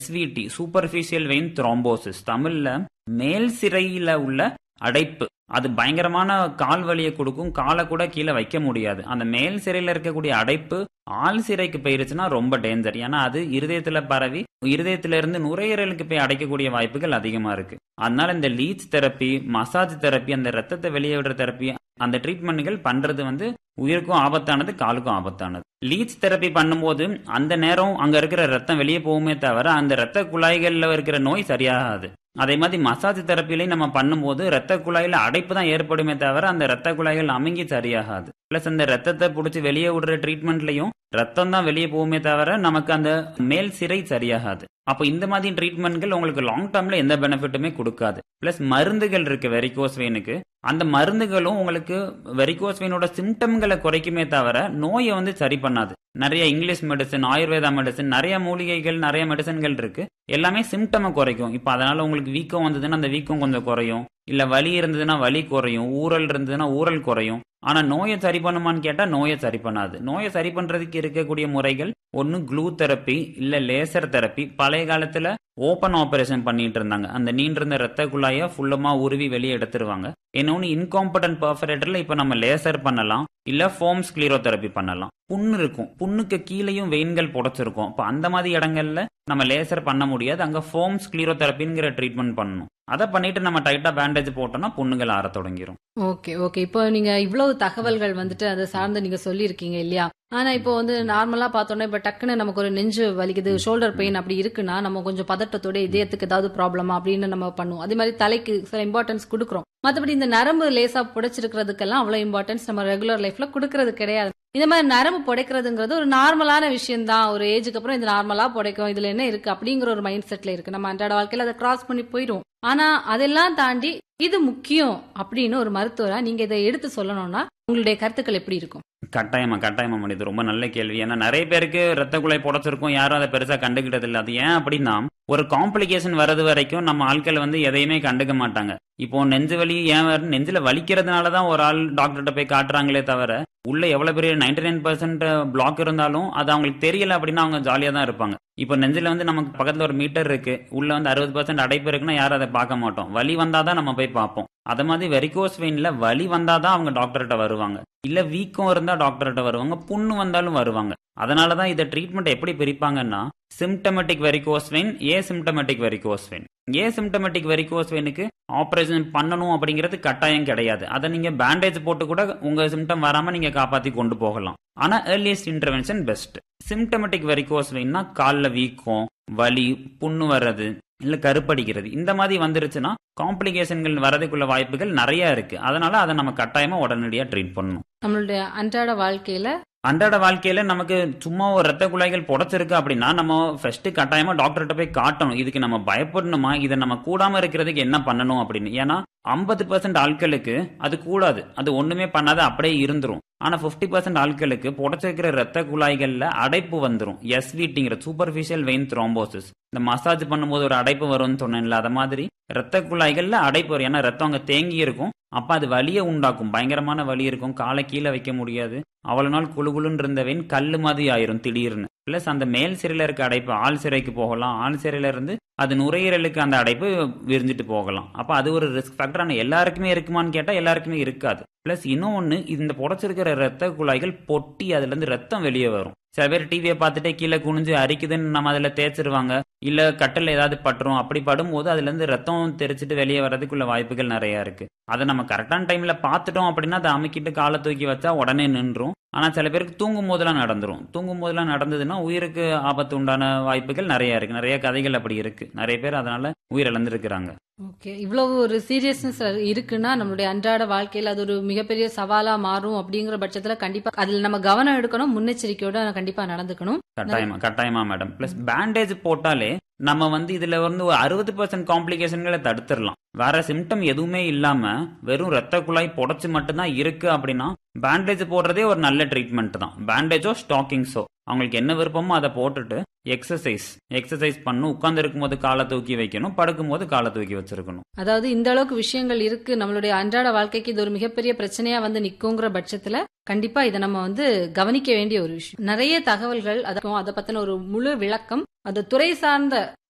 SVT superficial vein thrombosis தமிழ்ல மேல் சிரையில உள்ள அடைப்பு அது பயங்கரமான கால் வலியை கொடுக்கும் காலை கூட கீழே வைக்க முடியாது அந்த மேல் சிறையில இருக்கக்கூடிய அடைப்பு ஆள் சிறைக்கு போயிருச்சுன்னா ரொம்ப டேஞ்சர் ஏன்னா அது இருதயத்துல பரவி இருதயத்துல இருந்து நுரையீரலுக்கு போய் அடைக்கக்கூடிய வாய்ப்புகள் அதிகமா இருக்கு அதனால இந்த லீச் தெரப்பி மசாஜ் தெரப்பி அந்த ரத்தத்தை வெளியே விடுற தெரப்பி அந்த ட்ரீட்மெண்ட்கள் பண்றது வந்து உயிருக்கும் ஆபத்தானது காலுக்கும் ஆபத்தானது லீச் தெரப்பி பண்ணும்போது அந்த நேரம் அங்க இருக்கிற ரத்தம் வெளியே போகுமே தவிர அந்த ரத்த குழாய்கள்ல இருக்கிற நோய் சரியாகாது அதே மாதிரி மசாஜ் தெரப்பிலையும் நம்ம பண்ணும்போது ரத்த குழாயில அடைப்பு தான் ஏற்படுமே தவிர அந்த ரத்த குழாய்கள் அமுங்கி சரியாகாது பிளஸ் அந்த ரத்தத்தை பிடிச்சி வெளியே விடுற ட்ரீட்மெண்ட்லயும் ரத்தம் தான் வெளியே போகுமே தவிர நமக்கு அந்த மேல் சிறை சரியாகாது அப்போ இந்த மாதிரி ட்ரீட்மெண்ட்கள் உங்களுக்கு லாங் டேர்ம்ல எந்த பெனிஃபிட்டுமே கொடுக்காது பிளஸ் மருந்துகள் இருக்கு வெரிகோஸ் வெயினுக்கு அந்த மருந்துகளும் உங்களுக்கு வெரிகோஸ் வெயினோட சிம்டம்களை குறைக்குமே தவிர நோயை வந்து சரி பண்ணாது நிறைய இங்கிலீஷ் மெடிசன் ஆயுர்வேதா மெடிசன் நிறைய மூலிகைகள் நிறைய மெடிசன்கள் இருக்கு எல்லாமே சிம்டமை குறைக்கும் இப்போ அதனால உங்களுக்கு வீக்கம் வந்ததுன்னா அந்த வீக்கம் கொஞ்சம் குறையும் இல்ல வலி இருந்ததுன்னா வலி குறையும் ஊறல் இருந்ததுன்னா ஊறல் குறையும் ஆனா நோயை சரி பண்ணுமான்னு கேட்டா நோயை சரி பண்ணாது நோயை சரி பண்றதுக்கு இருக்கக்கூடிய முறைகள் ஒன்னு க்ளூ தெரப்பி இல்ல லேசர் தெரப்பி பழைய காலத்துல ஓப்பன் ஆபரேஷன் பண்ணிட்டு இருந்தாங்க அந்த நீண்டிருந்த ரத்த குழாய ஃபுல்லமா உருவி வெளியே எடுத்துருவாங்க இன்னொன்னு இன்காம்படன்ட் பர்ஃபரேட்டர்ல இப்ப நம்ம லேசர் பண்ணலாம் இல்ல ஃபோம் ஸ்க்ளீரோ தெரப்பி பண்ணலாம் புண்ணு இருக்கும் புண்ணுக்கு கீழேயும் வெயின்கள் புடைச்சிருக்கும் அப்ப அந்த மாதிரி இடங்கள்ல நம்ம லேசர் பண்ண முடியாது அங்க ஃபோம் ஸ்க்ளீரோ தெரப்பிங்கிற ட்ரீட்மெண்ட் பண்ணணும் அதை பண்ணிட்டு நம்ம டைட்டா பேண்டேஜ் போட்டோம்னா புண்ணுகள் ஆற தொடங்கிரும் ஓகே ஓகே இப்போ நீங்க இவ்வளவு தகவல்கள் வந்துட்டு அதை சார்ந்து நீங்க சொல்லியிருக்கீங்க இல்லையா ஆனா இப்போ வந்து நார்மலா பார்த்தோன்னா இப்ப டக்குன்னு நமக்கு ஒரு நெஞ்சு வலிக்குது ஷோல்டர் பெயின் அப்படி இருக்குன்னா நம்ம கொஞ்சம் பதட்டத்தோட இதயத்துக்கு ஏதாவது ப்ராப்ளமா அப்படின்னு நம்ம பண்ணுவோம் அதே மாதிரி தலைக்கு சில இம்பார்ட்டன்ஸ் கொடுக்குறோம் மற்றபடி இந்த நரம்பு லேசா புடைச்சிருக்கிறதுக்கெல்லாம் அவ்வளவு இம்பார்ட்டன்ஸ் நம்ம ரெகுலர் லைஃப்ல கொடுக்கறது கிடையாது இந்த மாதிரி நரம்பு புடைக்கிறதுங்கிறது ஒரு நார்மலான விஷயம் தான் ஒரு ஏஜுக்கு அப்புறம் இது நார்மலா புடைக்கும் இதுல என்ன இருக்கு அப்படிங்கிற ஒரு மைண்ட் செட்ல இருக்கு நம்ம அன்றாட வாழ்க்கையில அதை கிராஸ் பண்ணி போயிடும் ஆனா அதெல்லாம் தாண்டி இது முக்கியம் அப்படின்னு ஒரு மருத்துவரா நீங்க இதை எடுத்து சொல்லணும்னா உங்களுடைய கருத்துக்கள் எப்படி இருக்கும் கட்டாயமா கட்டாயமா மனித ரொம்ப நல்ல கேள்வி ஏன்னா நிறைய பேருக்கு ரத்த குழாய் புடைச்சிருக்கும் யாரும் அதை பெருசா கண்டுக்கிட்டது இல்லை அது ஏன் அப்படின்னா ஒரு காம்ப்ளிகேஷன் வர்றது வரைக்கும் நம்ம ஆட்கள் வந்து எதையுமே கண்டுக்க மாட்டாங்க இப்போ நெஞ்சு வலி ஏன் வரும் நெஞ்சில வலிக்கிறதுனால தான் ஒரு ஆள் டாக்டர்கிட்ட போய் காட்டுறாங்களே தவிர உள்ள எவ்வளவு பெரிய நைன்டி நைன் பர்சன்ட் பிளாக் இருந்தாலும் அது அவங்களுக்கு தெரியல அப்படின்னா அவங்க ஜாலியா தான் இருப்பாங்க இப்போ நெஞ்சில வந்து நமக்கு பக்கத்துல ஒரு மீட்டர் இருக்கு உள்ள வந்து அறுபது பர்சன்ட் அடைப்பு இருக்குன்னா யாரும் அதை பார்க்க மாட்டோம் வலி வந்தாதான் நம்ம போய் பார்ப்போம் அது மாதிரி வெரிகோஸ் வெயின்ல வலி வந்தாதான் அவங்க டாக்டர்கிட்ட வருவாங்க இல்ல வீக்கம் இருந்தா டாக்டர்கிட்ட வருவாங்க புண்ணு வந்தாலும் வருவாங்க அதனாலதான் இதை ட்ரீட்மெண்ட் எப்படி பிரிப்பாங்கன்னா symptomatic varicose vein asymptomatic varicose vein asymptomatic varicose வெயினுக்கு ஆப்ரேஷன் பண்ணணும் அப்படிங்கிறது கட்டாயம் கிடையாது அதை நீங்க பேண்டேஜ் போட்டு கூட உங்க சிம்டம் வராம நீங்க காப்பாத்தி கொண்டு போகலாம் ஆனா earliest intervention best symptomatic varicose வெயின்னா காலில் வீக்கம் வலி புண்ணு வர்றது இல்ல கருப்படிக்கிறது இந்த மாதிரி வந்துருச்சுன்னா காம்ப்ளிகேஷன்கள் வரதுக்குள்ள வாய்ப்புகள் நிறைய இருக்கு அதனால அதை நம்ம கட்டாயமா உடனடியா ட்ரீட் பண்ணணும் நம்மளுடைய அன்றாட வாழ்க்கையில அன்றாட வாழ்க்கையில நமக்கு சும்மா ஒரு ரத்த குழாய்கள் புடைச்சிருக்கு அப்படின்னா நம்ம ஃபர்ஸ்ட் கட்டாயமா டாக்டர்கிட்ட போய் காட்டணும் இதுக்கு நம்ம பயப்படணுமா இதை நம்ம கூடாம இருக்கிறதுக்கு என்ன பண்ணணும் அப்படின்னு ஏன்னா ஐம்பது பர்சன்ட் ஆட்களுக்கு அது கூடாது அது ஒண்ணுமே பண்ணாத அப்படியே இருந்துரும் ஆனா பிப்டி பர்சன்ட் ஆட்களுக்கு புடைச்சிருக்கிற ரத்த குழாய்கள்ல அடைப்பு வந்துரும் எஸ்விடிங்கிற சூப்பர்ஃபிஷியல் வெயின் த்ரோம்போசிஸ் இந்த மசாஜ் பண்ணும்போது ஒரு அடைப்பு வரும்னு சொன்னேன்ல அத மாதிரி ரத்த குழாய்கள்ல அடைப்பு வரும் ஏன்னா ரத்தம் அங்க தேங்கி இருக்கும் அப்ப அது வலியை உண்டாக்கும் பயங்கரமான வலி இருக்கும் காலை கீழே வைக்க முடியாது அவ்வளவு நாள் குழு குழுன்னு இருந்த வெயின் கல்லு மாதிரி ஆயிரும் திடீர்னு பிளஸ் அந்த மேல் சிறையில இருக்க அடைப்பு ஆள் சிறைக்கு போகலாம் ஆள் சிறையில இருந்து அது நுரையீரலுக்கு அந்த அடைப்பு விரிஞ்சிட்டு போகலாம் அப்ப அது ஒரு ரிஸ்க் ஃபேக்டர் ஆனா எல்லாருக்குமே இருக்குமான்னு கேட்டா எல்லாருக்குமே இருக்காது பிளஸ் இன்னொன்னு இந்த புடைச்சிருக்கிற ரத்த குழாய்கள் பொட்டி அதுல இருந்து ரத்தம் வெளியே வரும் சில பேர் டிவியை பார்த்துட்டே கீழே குனிஞ்சு அரிக்குதுன்னு நம்ம அதில் தேய்ச்சிருவாங்க இல்லை கட்டில் ஏதாவது பட்டுரும் அப்படி படும்போது அதுலேருந்து ரத்தம் தெரிச்சிட்டு வெளியே வர்றதுக்குள்ள வாய்ப்புகள் நிறையா இருக்கு அதை நம்ம கரெக்டான டைம்ல பார்த்துட்டோம் அப்படின்னா அதை அமுக்கிட்டு காலை தூக்கி வச்சா உடனே நின்றும் ஆனால் சில பேருக்கு தூங்கும் போதெல்லாம் நடந்துரும் தூங்கும் போதெல்லாம் நடந்ததுன்னா உயிருக்கு ஆபத்து உண்டான வாய்ப்புகள் நிறைய இருக்கு நிறைய கதைகள் அப்படி இருக்கு நிறைய பேர் அதனால உயிரிழந்திருக்கிறாங்க ஓகே இவ்வளவு ஒரு சீரியஸ்னஸ் இருக்குன்னா நம்மளுடைய அன்றாட வாழ்க்கையில அது ஒரு மிகப்பெரிய சவாலா மாறும் அப்படிங்கிற பட்சத்துல கண்டிப்பா அதுல நம்ம கவனம் எடுக்கணும் முன்னெச்சரிக்கையோட கண்டிப்பா நடந்துக்கணும் கட்டாயமா கட்டாயமா மேடம் பிளஸ் பேண்டேஜ் போட்டாலே நம்ம வந்து இதுல வந்து ஒரு அறுபது பர்சன்ட் காம்ப்ளிகேஷன்களை தடுத்துடலாம் வேற சிம்டம் எதுவுமே இல்லாம வெறும் ரத்த குழாய் புடைச்சு மட்டும்தான் இருக்கு அப்படின்னா பேண்டேஜ் போடுறதே ஒரு நல்ல ட்ரீட்மெண்ட் தான் பேண்டேஜோ ஸ்டாக்கிங்ஸோ அவங்களுக்கு என்ன விருப்பமோ அதை போட்டுட்டு எக்ஸசைஸ் எக்ஸசைஸ் பண்ணும் உட்கார்ந்து இருக்கும்போது காலை தூக்கி வைக்கணும் படுக்கும் போது காலை தூக்கி வச்சிருக்கணும் அதாவது இந்த அளவுக்கு விஷயங்கள் இருக்கு நம்மளுடைய அன்றாட வாழ்க்கைக்கு இது ஒரு மிகப்பெரிய பிரச்சனையா வந்து நிக்குங்கிற பட்சத்துல கண்டிப்பா இதை நம்ம வந்து கவனிக்க வேண்டிய ஒரு விஷயம் நிறைய தகவல்கள் அதை அதை பத்தின ஒரு முழு விளக்கம் அது துறை சார்ந்த